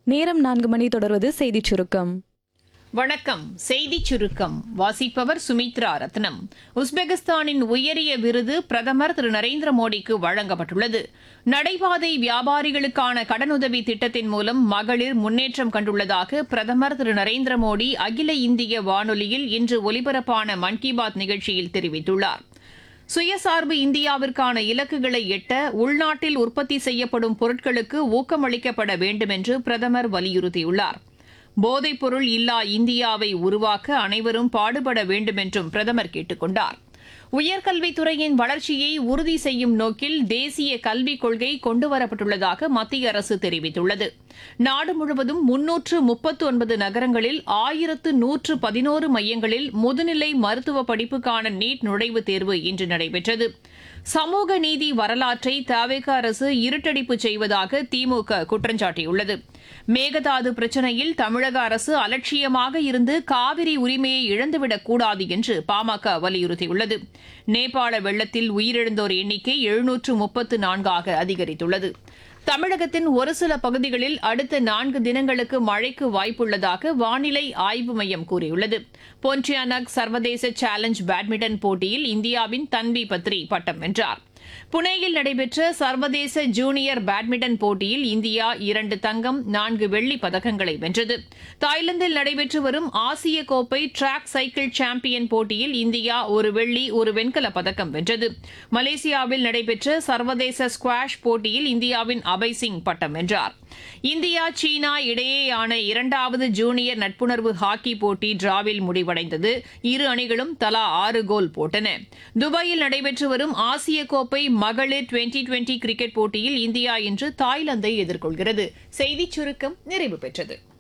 நேரம் நான்கு மணி தொடர்வது செய்திச் சுருக்கம் வணக்கம் செய்திச் சுருக்கம் வாசிப்பவர் சுமித்ரா ரத்னம் உஸ்பெகிஸ்தானின் உயரிய விருது பிரதமர் திரு நரேந்திர மோடிக்கு வழங்கப்பட்டுள்ளது நடைபாதை வியாபாரிகளுக்கான கடனுதவி திட்டத்தின் மூலம் மகளிர் முன்னேற்றம் கண்டுள்ளதாக பிரதமர் திரு நரேந்திர மோடி அகில இந்திய வானொலியில் இன்று ஒலிபரப்பான மன் கி பாத் நிகழ்ச்சியில் தெரிவித்துள்ளார் சுயசார்பு இந்தியாவிற்கான இலக்குகளை எட்ட உள்நாட்டில் உற்பத்தி செய்யப்படும் பொருட்களுக்கு ஊக்கமளிக்கப்பட வேண்டும் என்று பிரதமர் வலியுறுத்தியுள்ளார் போதைப்பொருள் இல்லா இந்தியாவை உருவாக்க அனைவரும் பாடுபட வேண்டும் என்றும் பிரதமர் கேட்டுக் கொண்டார் உயர்கல்வித்துறையின் வளர்ச்சியை உறுதி செய்யும் நோக்கில் தேசிய கல்விக் கொள்கை கொண்டுவரப்பட்டுள்ளதாக மத்திய அரசு தெரிவித்துள்ளது நாடு முழுவதும் முன்னூற்று முப்பத்து ஒன்பது நகரங்களில் ஆயிரத்து நூற்று பதினோரு மையங்களில் முதுநிலை மருத்துவ படிப்புக்கான நீட் நுழைவுத் தேர்வு இன்று நடைபெற்றது சமூக நீதி வரலாற்றை தவேக அரசு இருட்டடிப்பு செய்வதாக திமுக குற்றஞ்சாட்டியுள்ளது மேகதாது பிரச்சினையில் தமிழக அரசு அலட்சியமாக இருந்து காவிரி உரிமையை இழந்துவிடக் கூடாது என்று பாமக வலியுறுத்தியுள்ளது நேபாள வெள்ளத்தில் உயிரிழந்தோர் எண்ணிக்கை எழுநூற்று முப்பத்து நான்காக அதிகரித்துள்ளது தமிழகத்தின் ஒரு சில பகுதிகளில் அடுத்த நான்கு தினங்களுக்கு மழைக்கு வாய்ப்புள்ளதாக வானிலை ஆய்வு மையம் கூறியுள்ளது போன்டியானக் சர்வதேச சேலஞ்ச் பேட்மிண்டன் போட்டியில் இந்தியாவின் தன்வி பத்ரி பட்டம் வென்றார் புனேயில் நடைபெற்ற சர்வதேச ஜூனியர் பேட்மிண்டன் போட்டியில் இந்தியா இரண்டு தங்கம் நான்கு வெள்ளிப் பதக்கங்களை வென்றது தாய்லாந்தில் நடைபெற்று வரும் ஆசிய கோப்பை டிராக் சைக்கிள் சாம்பியன் போட்டியில் இந்தியா ஒரு வெள்ளி ஒரு வெண்கலப் பதக்கம் வென்றது மலேசியாவில் நடைபெற்ற சர்வதேச ஸ்குவாஷ் போட்டியில் இந்தியாவின் அபய் சிங் பட்டம் வென்றார் இந்தியா சீனா இடையேயான இரண்டாவது ஜூனியர் நட்புணர்வு ஹாக்கி போட்டி டிராவில் முடிவடைந்தது இரு அணிகளும் தலா ஆறு கோல் போட்டன துபாயில் நடைபெற்று வரும் ஆசிய கோப்பை மகளிர் டுவெண்டி டுவெண்டி கிரிக்கெட் போட்டியில் இந்தியா இன்று தாய்லாந்தை எதிர்கொள்கிறது செய்திச் சுருக்கம் நிறைவு பெற்றது